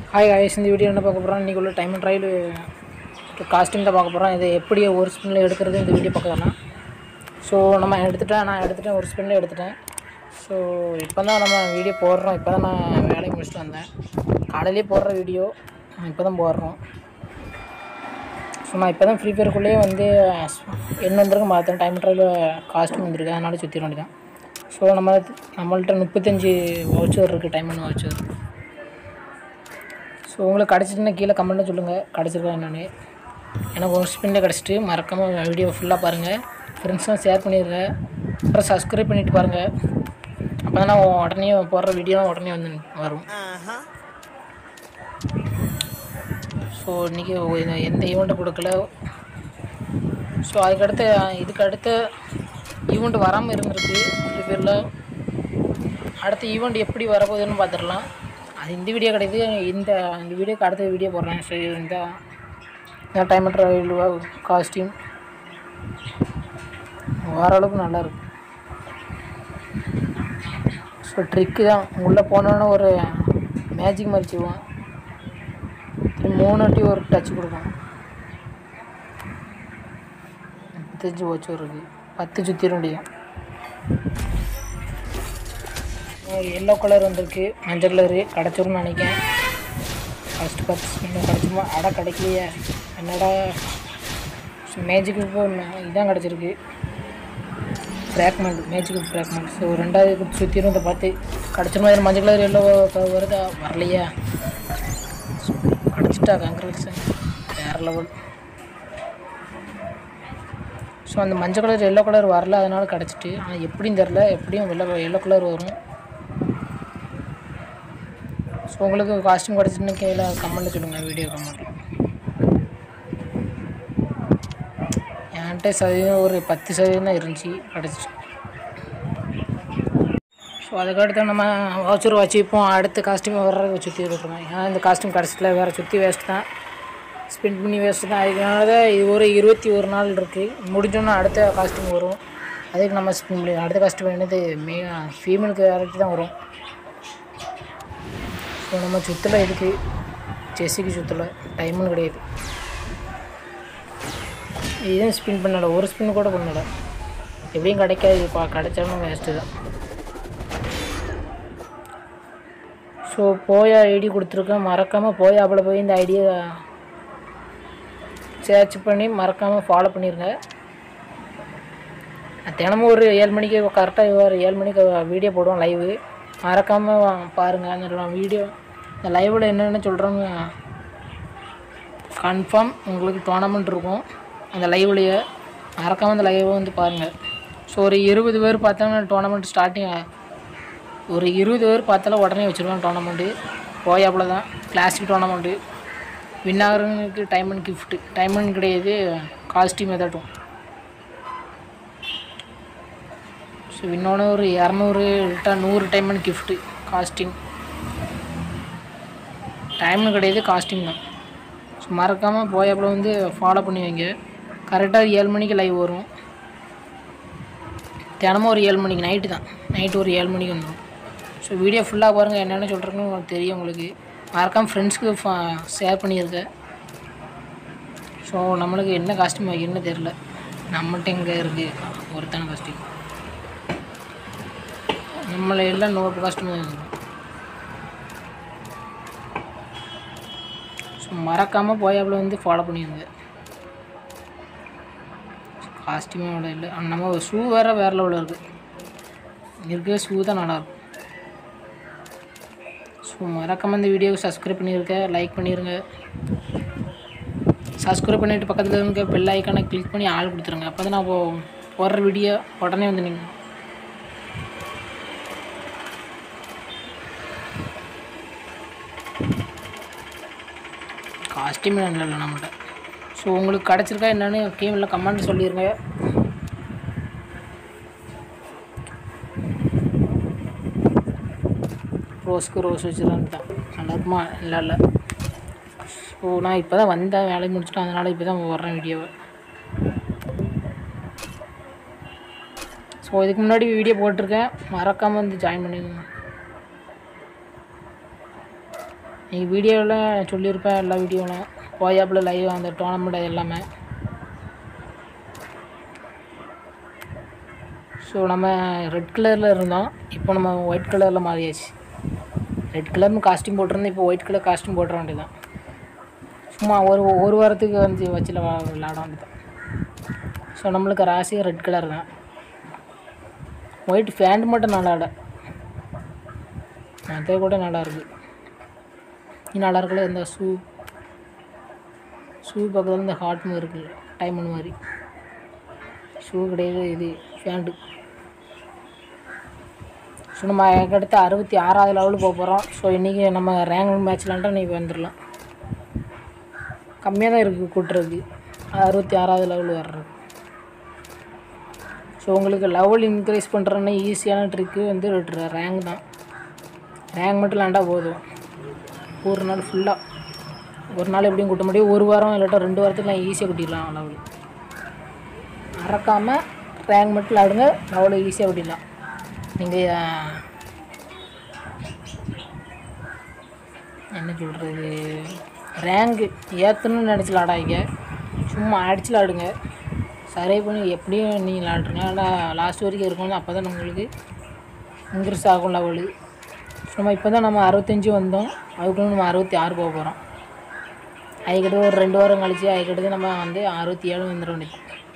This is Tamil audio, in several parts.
ஹாய் guys இந்த வீடியோ என்ன பார்க்க போகிறோம் இன்றைக்கி உள்ள டைம் அண்ட் ட்ரையல் காஸ்டியூம் தான் பார்க்க போகிறோம் இது எப்படி ஒரு ஸ்பின்னில் எடுக்கிறது இந்த வீடியோ பார்க்கலாம் ஸோ நம்ம எடுத்துட்டேன் நான் எடுத்துட்டேன் ஒரு ஸ்பின்னில் எடுத்துட்டேன் ஸோ இப்போ தான் நம்ம வீடியோ போடுறோம் இப்போ தான் நான் வேலையை முடிச்சுட்டு வந்தேன் காலையிலே போடுற வீடியோ இப்போ தான் போடுறோம் ஸோ நான் இப்போ தான் ஃப்ரீ ஃபயருக்குள்ளேயே வந்து என்ன வந்திருக்கு பார்த்தேன் டைம் ட்ரையில் காஸ்ட்யூம் வந்திருக்கு அதனால சுற்றி வேண்டியதான் ஸோ நம்ம நம்மள்ட்ட முப்பத்தஞ்சு வவுச்சர் இருக்குது டைம் ஒன்று வவுச்சர் ஸோ உங்களுக்கு கிடச்சிட்டுன்னா கீழே கமெண்ட்டில் சொல்லுங்கள் கிடச்சிருக்கா என்னன்னு எனக்கு ஒரு ஸ்பின்னில் கிடச்சிட்டு மறக்காமல் வீடியோ ஃபுல்லாக பாருங்கள் ஃப்ரெண்ட்ஸ்லாம் ஷேர் பண்ணிடுங்க அப்புறம் சப்ஸ்கிரைப் பண்ணிட்டு பாருங்கள் அப்போ தான் நான் உடனே போடுற வீடியோ உடனே வந்து வரும் ஸோ இன்றைக்கி எந்த ஈவெண்ட்டும் கொடுக்கல ஸோ அதுக்கடுத்து இதுக்கு அடுத்த ஈவெண்ட் வராமல் இருந்திருக்கு ரெண்டு பேரில் அடுத்த ஈவெண்ட் எப்படி வரப்போகுதுன்னு பார்த்துடலாம் அது இந்த வீடியோ கிடையாது இந்த இந்த வீடியோக்கு அடுத்த வீடியோ போடுறேன் ஸோ இந்த இந்த டைம் ட்ராவல் காஸ்டியூம் ஓரளவுக்கு நல்லா இருக்கு ஸோ ட்ரிக்கு தான் உள்ளே போனோன்னே ஒரு மேஜிக் மாதிரி செய்வான் திரும்பி மூணு வாட்டி ஒரு டச் கொடுக்கும் முப்பத்தஞ்சு வச்சு இருக்கு பத்து சுற்றிட முடியும் எல்லோ கலர் வந்திருக்கு மஞ்சள் கலரு கிடச்சிரும்னு நினைக்கிறேன் ஃபஸ்ட்டு பத்து ஸ்பின்னு கிடச்சிருமா அட கிடைக்கலையே என்னடா மேஜிக்கு இப்போ இதான் கிடச்சிருக்கு ஃப்ராக்மெண்ட் மேஜிக்கு ஃப்ராக்மெண்ட் ஸோ ரெண்டாவது சுற்றி இருந்த பார்த்து கிடச்சிருமா மாதிரி மஞ்சள் கலர் எல்லோ வருதா வரலையா கிடச்சிட்டா கங்க்ராட்ஸன் வேறு லெவல் ஸோ அந்த மஞ்சள் கலர் எல்லோ கலர் வரல அதனால கிடச்சிட்டு ஆனால் எப்படின்னு தெரில எப்படியும் வெள்ளை எல்லோ கலர் வரும் ஸோ உங்களுக்கு காஸ்டியூம் கிடச்சிட்டுன்னு கீழே கமெண்ட்டில் சொல்லுங்கள் வீடியோ கமெண்ட்டில் என்கிட்ட சதவீதம் ஒரு பத்து சதவீதம் தான் இருந்துச்சு கிடச்சிச்சு ஸோ அதுக்கடுத்து நம்ம வவுச்சர் வச்சுப்போம் அடுத்த காஸ்டியூம் வர்றத சுற்றி விட்டுருவோம் ஏன்னா இந்த காஸ்டியூம் கிடச்சிட்டல வேறு சுற்றி வேஸ்ட் தான் ஸ்பெண்ட் பண்ணி வேஸ்ட்டு தான் அதுக்காக தான் இது ஒரு இருபத்தி ஒரு நாள் இருக்குது முடிஞ்சோன்னா அடுத்த காஸ்டியூம் வரும் அதுக்கு நம்ம ஸ்பின் முடியும் அடுத்த காஸ்டியூம் என்னது மே ஃபீமேலுக்கு வேலைக்கு தான் வரும் ஸோ நம்ம சுற்றலை இதுக்கு செஸ்ஸுக்கு சுற்றலை டைமுன்னு கிடையாது இதுவும் ஸ்பின் பண்ணலை ஒரு ஸ்பின் கூட பண்ணலை எப்படியும் கிடைக்காது இப்போ கிடைச்சாலும் வேஸ்ட்டு தான் ஸோ போயா ஐடி கொடுத்துருக்கேன் மறக்காமல் போயாப்பில் போய் இந்த ஐடியை சர்ச் பண்ணி மறக்காமல் ஃபாலோ பண்ணிடுங்க தினமும் ஒரு ஏழு மணிக்கு கரெக்டாக ஒரு ஏழு மணிக்கு வீடியோ போடுவோம் லைவு மறக்காமல் பாருங்கள் அந்த வீடியோ இந்த லைவில் என்னென்ன சொல்கிறோங்க கன்ஃபார்ம் உங்களுக்கு டோர்னமெண்ட் இருக்கும் அந்த லைவ்லேயே மறக்காமல் அந்த லைவை வந்து பாருங்கள் ஸோ ஒரு இருபது பேர் பார்த்தாங்கன்னா டோர்னமெண்ட் ஸ்டார்டிங் ஒரு இருபது பேர் பார்த்தாலும் உடனே வச்சுருவாங்க டோர்னமெண்ட்டு போயாப்பில் தான் கிளாசிக் டோர்னமெண்ட்டு வின் ஆகிறவங்களுக்கு டைமண்ட் கிஃப்ட்டு டைமண்ட் கிடையாது காஸ்டியூம் எதாட்டும் ஸோ இன்னொன்று ஒரு இரநூறு இல்லட்டா நூறு டைமண்ட் கிஃப்ட்டு காஸ்டியூம் டைம்னு கிடையாது காஸ்டியூம் தான் ஸோ மறக்காமல் போயாப்பில் வந்து ஃபாலோ பண்ணி வைங்க கரெக்டாக ஏழு மணிக்கு லைவ் வரும் தினமும் ஒரு ஏழு மணிக்கு நைட்டு தான் நைட்டு ஒரு ஏழு மணிக்கு வந்துடும் ஸோ வீடியோ ஃபுல்லாக பாருங்கள் என்னென்ன சொல்கிறேன்னு உங்களுக்கு தெரியும் உங்களுக்கு மறக்காமல் ஃப்ரெண்ட்ஸ்க்கு ஷேர் பண்ணியிருக்கேன் ஸோ நம்மளுக்கு என்ன காஸ்டியூம் வைக்கணும்னு தெரில நம்மள்ட்ட எங்கே இருக்குது ஒருத்தான காஸ்டியூம் நம்மளை எல்லாம் நூறு காஸ்டியூம் இருக்குது ஸோ மறக்காமல் போயாப்பில் வந்து ஃபாலோ பண்ணிடுங்க காஸ்டியூமே அவ்வளோ இல்லை நம்ம ஷூ வேறு வேறு லெவலில் இருக்குது இருக்கிற ஷூ தான் நல்லாயிருக்கும் ஸோ மறக்காமல் இந்த வீடியோவை சப்ஸ்கிரைப் பண்ணியிருக்கேன் லைக் பண்ணிடுங்க சப்ஸ்கிரைப் பண்ணிவிட்டு பக்கத்தில் இருக்க பெல் ஐக்கானை கிளிக் பண்ணி ஆள் கொடுத்துருங்க அப்போ தான் நான் போடுற வீடியோ உடனே வந்து நீங்கள் காஸ்டியூமே நல்லா இல்லை நம்மகிட்ட ஸோ உங்களுக்கு கிடச்சிருக்கா என்னென்னு கேமில் கமெண்ட் சொல்லிடுங்க ரோஸ்க்கு ரோஸ் வச்சுருந்தேன் தான் நல்லா இருக்குமா இல்லை இல்லை ஸோ நான் இப்போ தான் வந்தேன் வேலையை முடிச்சுட்டு அதனால் இப்போ தான் வர்றேன் வீடியோவை ஸோ இதுக்கு முன்னாடி வீடியோ போட்டிருக்கேன் மறக்காமல் வந்து ஜாயின் பண்ணிடுங்க நீங்கள் வீடியோவில் சொல்லியிருப்பேன் எல்லா வீடியோவில் போயாப்பில் லைவ் அந்த டோர்னமெண்ட் அது எல்லாமே ஸோ நம்ம ரெட் கலரில் இருந்தோம் இப்போ நம்ம ஒயிட் கலரில் மாறியாச்சு ரெட் கலர்னு காஸ்டியூம் போட்டிருந்தோம் இப்போ ஒயிட் கலர் காஸ்டியூம் போட்டுற வேண்டியதான் சும்மா ஒரு ஒரு வாரத்துக்கு வந்து வச்சு விளாட வேண்டியதான் ஸோ நம்மளுக்கு ராசி ரெட் கலர் தான் ஒயிட் ஃபேண்ட் மட்டும் நல்லா இல்லை அதே கூட நல்லா இருக்கு இது நல்லா இருக்குல்ல இந்த ஷூ ஷூ பக்கத்தில் இந்த ஹாட் மாதிரி இருக்குது டைமண்ட் மாதிரி ஷூ கிடையாது இது ஃபேண்ட்டு ஸோ நம்ம அடுத்து அறுபத்தி ஆறாவது லெவலுக்கு போக போகிறோம் ஸோ இன்றைக்கி நம்ம ரேங்க் மேட்ச் விளாண்டா இன்றைக்கி வந்துடலாம் கம்மியாக தான் இருக்குது கூட்டுறதுக்கு அறுபத்தி ஆறாவது லெவல் வர்றது ஸோ உங்களுக்கு லெவல் இன்க்ரீஸ் பண்ணுறதுன்னு ஈஸியான ட்ரிக்கு வந்து ரேங்க் தான் ரேங்க் மட்டும் விளாண்டா போதும் ஒரு நாள் ஃபுல்லாக ஒரு நாள் எப்படியும் கூட்ட முடியும் ஒரு வாரம் இல்லாட்டா ரெண்டு வாரத்துக்கு நான் ஈஸியாக கூட்டிடலாம் லெவல் மறக்காமல் ரேங்க் மட்டும் விளாடுங்க லெவலில் ஈஸியாக கூட்டிடலாம் நீங்கள் என்ன சொல்கிறது ரேங்கு ஏற்றணும்னு நினச்சி விளாடாதீங்க சும்மா அடிச்சு விளாடுங்க சரி பண்ணி எப்படியும் நீங்கள் விளாட்ருங்க ஆனால் லாஸ்ட் வரைக்கும் இருக்கணும் அப்போ தான் உங்களுக்கு இன்க்ரீஸ் ஆகும் லெவலு நம்ம இப்போ தான் நம்ம அறுபத்தஞ்சி வந்தோம் அதுக்குள்ள நம்ம அறுபத்தி ஆறு போக போகிறோம் அதுக்கிட்ட ஒரு ரெண்டு வாரம் கழிச்சு அதுக்கிட்ட நம்ம வந்து அறுபத்தி ஏழு வந்துட வேண்டியது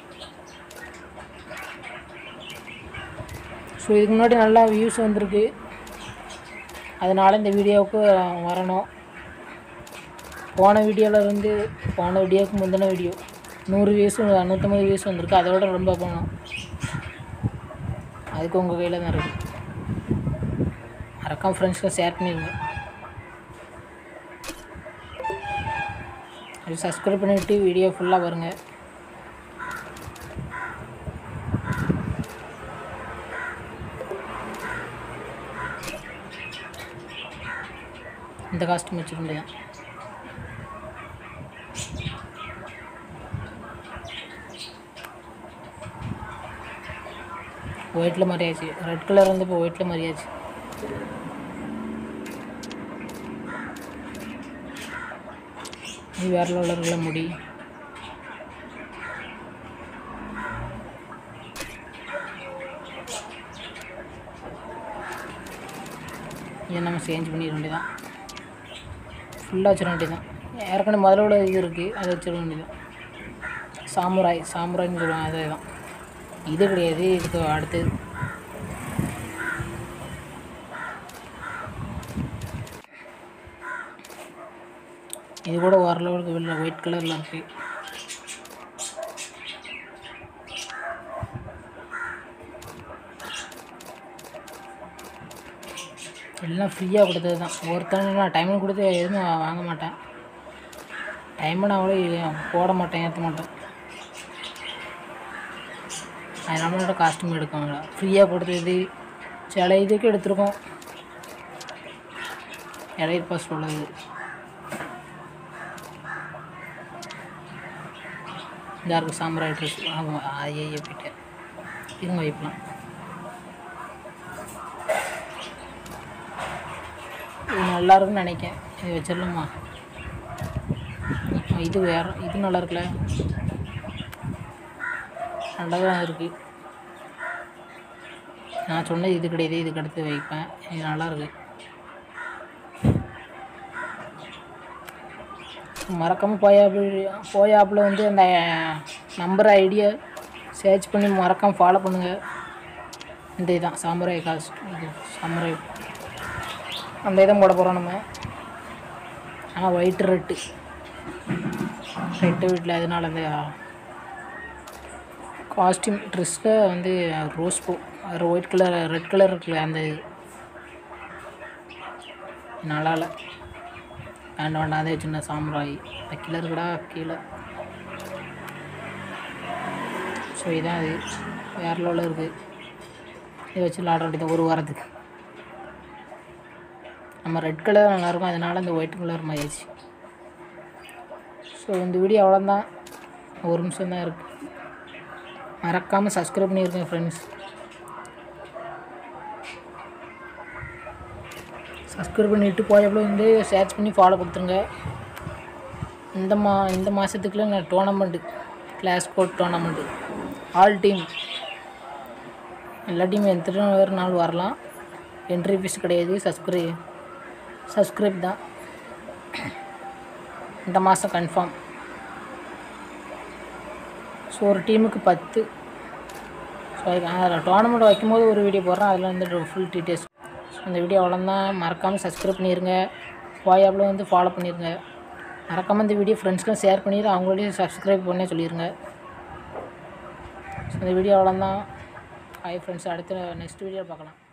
ஸோ இதுக்கு முன்னாடி நல்லா வியூஸ் வந்திருக்கு அதனால் இந்த வீடியோவுக்கு வரணும் போன வீடியோவில் வந்து போன வீடியோவுக்கு முந்தின வீடியோ நூறு வியூஸ் நூற்றம்பது வியூஸ் வந்திருக்கு அதோட ரொம்ப போனோம் அதுக்கு உங்கள் கையில் தான் இருக்குது மறக்காம ஃப்ரெண்ட்ஸ்க்கு ஷேர் பண்ணிடுங்க அது சப்ஸ்கிரைப் பண்ணிவிட்டு வீடியோ ஃபுல்லாக பாருங்க இந்த காஸ்ட்யூம் வச்சுக்க முடியாது ஒயிட்டில் மாறியாச்சு ரெட் கலர் வந்து இப்போ ஒயிட்டில் மாறியாச்சு இது வேற லெவலில் முடி இதை நம்ம சேஞ்ச் பண்ணிட வேண்டியதான் ஃபுல்லாக வச்சிட வேண்டியதான் ஏற்கனவே முதல்ல உள்ள இது இருக்குது அதை வச்சிட வேண்டியதான் சாமுராய் சாமுராய்னு சொல்லுவாங்க அதே தான் இது கிடையாது இதுக்கு அடுத்தது இது கூட ஓரளவுக்கு வெளில ஒயிட் கலரில் இருக்குது எல்லாம் ஃப்ரீயாக கொடுத்தது தான் ஒருத்தன் நான் டைம் கொடுத்து எதுவுமே வாங்க மாட்டேன் டைம் நான் அவ்வளோ போட மாட்டேன் ஏற்ற மாட்டேன் அது நம்மளோட காஸ்ட்யூம் எடுக்காங்களா ஃப்ரீயாக கொடுத்தது சில இதுக்கு எடுத்திருக்கோம் இடையிற பாஸ் உள்ளது இந்த இருக்குது சாம்ராய் ட்ரெஸ் ஆமாம் ஐயே போயிட்டேன் இருங்க வைப்பலாம் இது நல்லா இருக்குன்னு நினைக்கேன் இது வச்சிடலாமா இது வேறு இது நல்லா இருக்குல்ல நல்லா தான் இருக்குது நான் சொன்னது இது கிடையாது இதுக்கு அடுத்து வைப்பேன் இது நல்லா இருக்கு மறக்காமல் போயாப்பில் போயாப்பில் வந்து அந்த நம்பர் ஐடியை சர்ச் பண்ணி மறக்காமல் ஃபாலோ பண்ணுங்கள் இந்த இதான் சாமுராய் காசு இது சாமுராய் அந்த இதை போட போகிறோம் நம்ம ஆனால் ஒயிட்டு ரெட்டு ரெட்டு வீட்டில் அதனால அந்த காஸ்டியூம் ட்ரெஸ்ஸில் வந்து ரோஸ் பூ அது ஒயிட் கலர் ரெட் கலர் இருக்குல்ல அந்த இது நல்லா இல்லை வேண்டாம் வேண்டாம் அதே சின்ன சாம்ராய் அந்த கீழே இருக்குடா கீழே ஸோ இதான் அது வேறு லெவலில் இருக்குது இதை வச்சு விளாட வேண்டியது ஒரு வாரத்துக்கு நம்ம ரெட் கலர் நல்லாயிருக்கும் அதனால் இந்த ஒயிட் கலர் மாறிடுச்சு ஸோ இந்த வீடியோ அவ்வளோதான் ஒரு நிமிஷம் தான் இருக்குது மறக்காமல் சப்ஸ்கிரைப் பண்ணியிருக்கேன் ஃப்ரெண்ட்ஸ் சப்ஸ்கிரைப் பண்ணிவிட்டு போயப்போ வந்து சர்ச் பண்ணி ஃபாலோ கொடுத்துருங்க இந்த மா இந்த மாதத்துக்குள்ள நான் tournament class code tournament all team எல்லா டீமும் எத்தனை வேறு நாள் வரலாம் என்ட்ரி ஃபீஸ் கிடையாது சப்ஸ்கிரைப் சப்ஸ்கிரைப் தான் இந்த மாதம் கன்ஃபார்ம் ஸோ ஒரு டீமுக்கு பத்து ஸோ அதில் டோர்னமெண்ட் வைக்கும்போது ஒரு வீடியோ போடுறேன் அதில் வந்து ஃபுல் டீட்டெயில்ஸ் ஸோ இந்த வீடியோ அவ்வளோதான் மறக்காமல் சப்ஸ்கிரைப் பண்ணிடுங்க வாயாப்பில் வந்து ஃபாலோ பண்ணிடுங்க மறக்காமல் இந்த வீடியோ ஃப்ரெண்ட்ஸ்க்கும் ஷேர் பண்ணிடு அவங்களையும் சப்ஸ்கிரைப் பண்ண சொல்லிடுங்க ஸோ இந்த வீடியோ அவ்வளோதான் ஹாய் ஃப்ரெண்ட்ஸ் அடுத்த நெக்ஸ்ட் வீடியோ பார்க்கலாம்